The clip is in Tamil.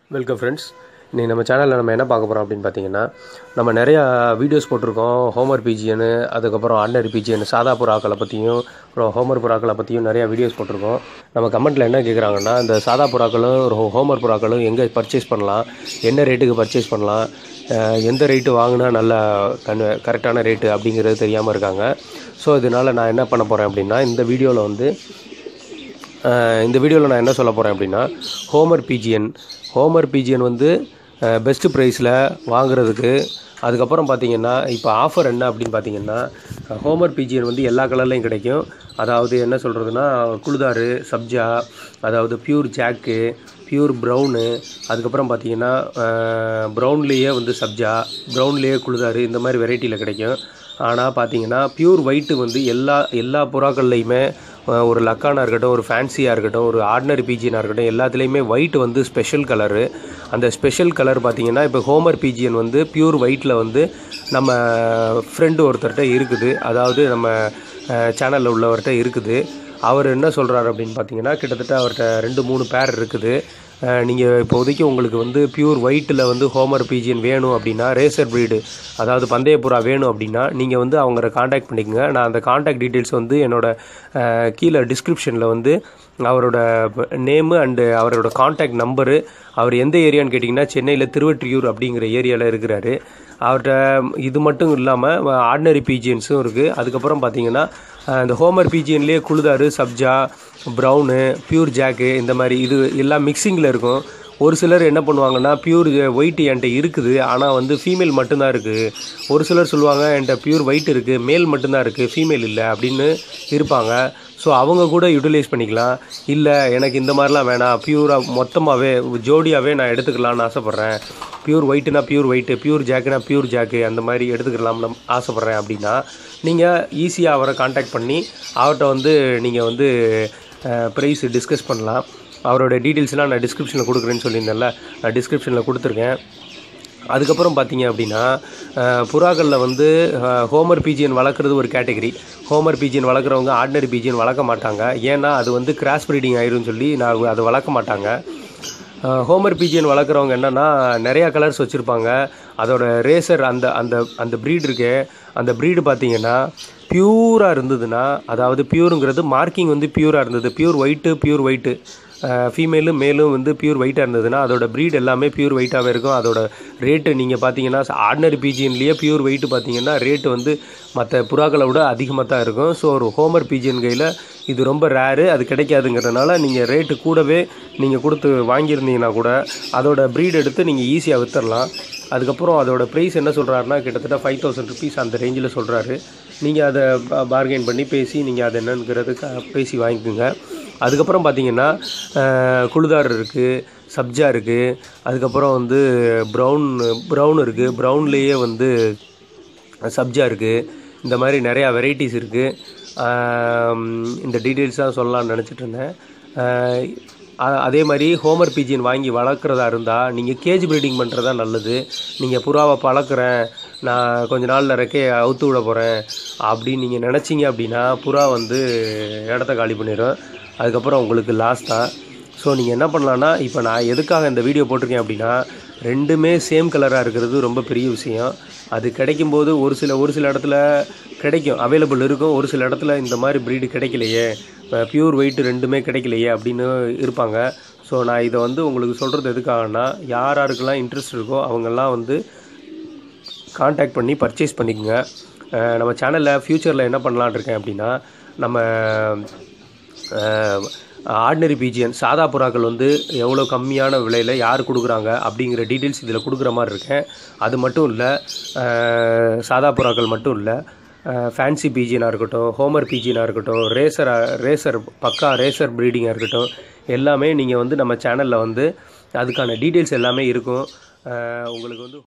வெல்கம் ஃப்ரெண்ட்ஸ் இன்றைக்கி நம்ம சேனலில் நம்ம என்ன பார்க்க போகிறோம் அப்படின்னு பார்த்தீங்கன்னா நம்ம நிறையா வீடியோஸ் போட்டிருக்கோம் ஹோமர் பிஜிஎன்னு அதுக்கப்புறம் ஆர்டினரி பிஜிஎன் சாதா புறாக்களை பற்றியும் அப்புறம் ஹோமர் புறாக்களை பற்றியும் நிறையா வீடியோஸ் போட்டிருக்கோம் நம்ம கமெண்ட்டில் என்ன கேட்குறாங்கன்னா இந்த சாதா புறாக்களும் ஒரு ஹோமர் புறாக்களும் எங்கே பர்ச்சேஸ் பண்ணலாம் என்ன ரேட்டுக்கு பர்ச்சேஸ் பண்ணலாம் அஹ் எந்த ரேட்டு வாங்கினா நல்ல கன் கரெக்டான ரேட்டு அப்படிங்கிறது தெரியாமல் இருக்காங்க ஸோ இதனால் நான் என்ன பண்ண போகிறேன் அப்படின்னா இந்த வீடியோவில் வந்து அஹ் இந்த வீடியோவில் நான் என்ன சொல்ல போகிறேன் அப்படின்னா ஹோமர் பிஜிஎன் ஹோமர் பிஜிஎன் வந்து பெஸ்ட்டு ப்ரைஸில் வாங்குறதுக்கு அதுக்கப்புறம் பார்த்தீங்கன்னா இப்போ ஆஃபர் என்ன அப்படின்னு பார்த்தீங்கன்னா ஹோமர் பிஜிஎன் வந்து எல்லா கலர்லையும் கிடைக்கும் அதாவது என்ன சொல்கிறதுனா குளுதாரு சப்ஜா அதாவது பியூர் ஜாக்கு பியூர் ப்ரௌனு அதுக்கப்புறம் பார்த்தீங்கன்னா ப்ரௌன்லேயே வந்து சப்ஜா ப்ரௌன்லேயே குளுதாரு இந்த மாதிரி வெரைட்டியில் கிடைக்கும் ஆனால் பார்த்தீங்கன்னா பியூர் ஒயிட்டு வந்து எல்லா எல்லா புறாக்கள்லையுமே அஹ், ஒரு லக்கானா இருக்கட்டும் ஒரு ஃபேன்சியாக இருக்கட்டும் ஒரு ஆர்டினரி பிஜியனாக இருக்கட்டும் எல்லாத்துலேயுமே ஒயிட் வந்து ஸ்பெஷல் கலரு அந்த ஸ்பெஷல் கலர் பார்த்தீங்கன்னா இப்போ ஹோமர் பிஜியன் வந்து பியூர் ஒயிட்டில் வந்து நம்ம ஃப்ரெண்டு ஒருத்தர்கிட்ட இருக்குது அதாவது நம்ம சேனலில் உள்ளவர்கிட்ட இருக்குது அவர் என்ன சொல்கிறாரு அப்படின்னு பார்த்தீங்கன்னா கிட்டத்தட்ட அவர்கிட்ட ரெண்டு மூணு பேர் இருக்குது நீங்கள் இப்போதைக்கு உங்களுக்கு வந்து பியூர் ஒயிட்டில் வந்து ஹோமர் பிஜியன் வேணும் அப்படின்னா ரேசர் ப்ரீடு அதாவது பந்தய புறா வேணும் அப்படின்னா நீங்கள் வந்து அவங்கள காண்டாக்ட் பண்ணிக்கோங்க நான் அந்த காண்டாக்ட் டீட்டெயில்ஸ் வந்து என்னோட அஹ், கீழே டிஸ்கிரிப்ஷனில் வந்து அவரோட நேமு அண்டு அவரோட காண்டாக்ட் நம்பரு அவர் எந்த ஏரியான்னு கேட்டிங்கன்னா சென்னையில் திருவற்றியூர் அப்படிங்கிற ஏரியாவில் இருக்கிறாரு அவர்கிட்ட இது மட்டும் இல்லாமல் ஆர்டினரி பிஜியன்ஸும் இருக்குது அதுக்கப்புறம் பார்த்தீங்கன்னா அஹ், இந்த ஹோமர் பிஜியன்லேயே குளுதாரு சப்ஜா ப்ரௌனு பியூர் ஜாக்கு இந்த மாதிரி இது எல்லாம் மிக்சிங்கில் இருக்கும் ஒரு சிலர் என்ன பண்ணுவாங்கன்னா பியூர் ஒயிட் என்கிட்ட இருக்குது ஆனால் வந்து ஃபீமேல் மட்டும்தான் இருக்குது ஒரு சிலர் சொல்லுவாங்க என்கிட்ட பியூர் ஒயிட் இருக்குது மேல் மட்டும்தான் இருக்குது ஃபீமேல் இல்லை அப்படின்னு இருப்பாங்க ஸோ அவங்க கூட யூட்டிலைஸ் பண்ணிக்கலாம் இல்லை எனக்கு இந்த மாதிரிலாம் வேணாம் பியூராக மொத்தமாகவே ஜோடியாகவே நான் எடுத்துக்கலாம்னு ஆசைப்பட்றேன் பியூர் ஒயிட்டுனா பியூர் ஒயிட்டு பியூர் ஜாக்குனா பியூர் ஜாக்கு அந்த மாதிரி எடுத்துக்கலாம்னு ஆசைப்பட்றேன் அப்படின்னா நீங்கள் ஈஸியாக அவரை காண்டாக்ட் பண்ணி அவர்கிட்ட வந்து நீங்கள் வந்து ப்ரைஸ் டிஸ்கஸ் பண்ணலாம் அவரோட டீட்டெயில்ஸ்லாம் நான் டிஸ்கிரிப்ஷனில் கொடுக்குறேன்னு சொல்லியிருந்தேன்ல நான் டிஸ்கிரிப்ஷனில் கொடுத்துருக்கேன் அதுக்கப்புறம் பார்த்தீங்க அப்படின்னா அஹ், புறாக்களில் வந்து அஹ், ஹோமர் பிஜியன் வளர்க்குறது ஒரு கேட்டகரி ஹோமர் பிஜியன் வளர்க்குறவங்க ஆர்டினரி பிஜியன் வளர்க்க மாட்டாங்க ஏன்னா அது வந்து கிராஸ் ப்ரீடிங் ஆயிரும்னு சொல்லி நான் அதை வளர்க்க மாட்டாங்க அஹ், ஹோமர் பிஜியன் வளர்க்குறவங்க என்னென்னா நிறையா கலர்ஸ் வச்சுருப்பாங்க அதோட ரேசர் அந்த அந்த அந்த ப்ரீட் இருக்கு அந்த ப்ரீடு பார்த்தீங்கன்னா பியூராக இருந்ததுன்னா அதாவது பியூருங்கிறது மார்க்கிங் வந்து பியூராக இருந்தது பியூர் ஒயிட்டு பியூர் ஒயிட்டு ஃபீமேலும் மேலும் வந்து பியூர் ஒயிட்டாக இருந்ததுன்னா அதோட ப்ரீட் எல்லாமே பியூர் ஒயிட்டாகவே இருக்கும் அதோட ரேட்டு நீங்கள் பார்த்தீங்கன்னா ஆர்டினரி பிஜியன்லேயே பியூர் ஒயிட்டு பார்த்தீங்கன்னா ரேட்டு வந்து மற்ற புறாக்களை விட அதிகமாக தான் இருக்கும் ஸோ ஒரு ஹோமர் பிஜியன் கையில் இது ரொம்ப ரேரு அது கிடைக்காதுங்கிறதுனால நீங்கள் ரேட்டு கூடவே நீங்கள் கொடுத்து வாங்கியிருந்தீங்கன்னா கூட அதோட ப்ரீட் எடுத்து நீங்கள் ஈஸியாக விற்றுடலாம் அதுக்கப்புறம் அதோட ப்ரைஸ் என்ன சொல்கிறாருன்னா கிட்டத்தட்ட ஃபைவ் தௌசண்ட் ருபீஸ் அந்த ரேஞ்சில் சொல்கிறாரு நீங்கள் அதை பார்கெயின் பண்ணி பேசி நீங்கள் அது என்னங்கிறது க- பேசி வாங்கிக்கோங்க அதுக்கப்புறம் பார்த்தீங்கன்னா அஹ், குளுதார் இருக்குது சப்ஜா இருக்குது அதுக்கப்புறம் வந்து ப்ரௌன் ப்ரௌன் இருக்குது ப்ரௌன்லேயே வந்து சப்ஜா இருக்குது இந்த மாதிரி நிறையா வெரைட்டிஸ் இருக்குது இந்த டீட்டெயில்ஸ் தான் சொல்லலாம்னு நினச்சிட்டு இருந்தேன் ஆஹ் அ- அதே மாதிரி ஹோமர் பிஜின் வாங்கி வளர்க்குறதா இருந்தால் நீங்கள் கேஜ் ப்ரீடிங் பண்ணுறதா நல்லது நீங்கள் புறாவை பழக்கிறேன் நான் கொஞ்ச நாளில் ரெக்கையை அவுத்து விட போகிறேன் அப்படின்னு நீங்கள் நினச்சிங்க அப்படின்னா புறா வந்து இடத்த காலி பண்ணிடும் அதுக்கப்புறம் உங்களுக்கு லாஸ் தான் ஸோ நீங்கள் என்ன பண்ணலான்னா இப்போ நான் எதுக்காக இந்த வீடியோ போட்டிருக்கேன் அப்படின்னா ரெண்டுமே சேம் கலராக இருக்கிறது ரொம்ப பெரிய விஷயம் அது கிடைக்கும்போது ஒரு சில ஒரு சில இடத்துல கிடைக்கும் அவைலபிள் இருக்கும் ஒரு சில இடத்துல இந்த மாதிரி ப்ரீடு கிடைக்கலையே பியூர் ஒயிட் ரெண்டுமே கிடைக்கலையே அப்படின்னு இருப்பாங்க ஸோ நான் இதை வந்து உங்களுக்கு சொல்கிறது எதுக்காகனா யார் யாருக்கெல்லாம் இன்ட்ரெஸ்ட் இருக்கோ அவங்கெல்லாம் வந்து காண்டாக்ட் பண்ணி பர்ச்சேஸ் பண்ணிக்கோங்க அஹ் நம்ம சேனலில் ஃப்யூச்சரில் என்ன பண்ணலான்னு இருக்கேன் அப்படின்னா நம்ம ஆர்டினரி பிஜிஎன் சாதா புறாக்கள் வந்து எவ்வளோ கம்மியான விலையில் யார் கொடுக்குறாங்க அப்படிங்கிற டீட்டெயில்ஸ் இதில் கொடுக்குற மாதிரி இருக்கேன் அது மட்டும் இல்லை சாதா புறாக்கள் மட்டும் இல்லை ஃபேன்சி பிஜியனாக இருக்கட்டும் ஹோமர் பிஜியனாக இருக்கட்டும் ரேசர் ரேசர் பக்கா ரேசர் ப்ரீடிங்காக இருக்கட்டும் எல்லாமே நீங்கள் வந்து நம்ம சேனலில் வந்து அதுக்கான டீட்டெயில்ஸ் எல்லாமே இருக்கும் அஹ் உங்களுக்கு வந்து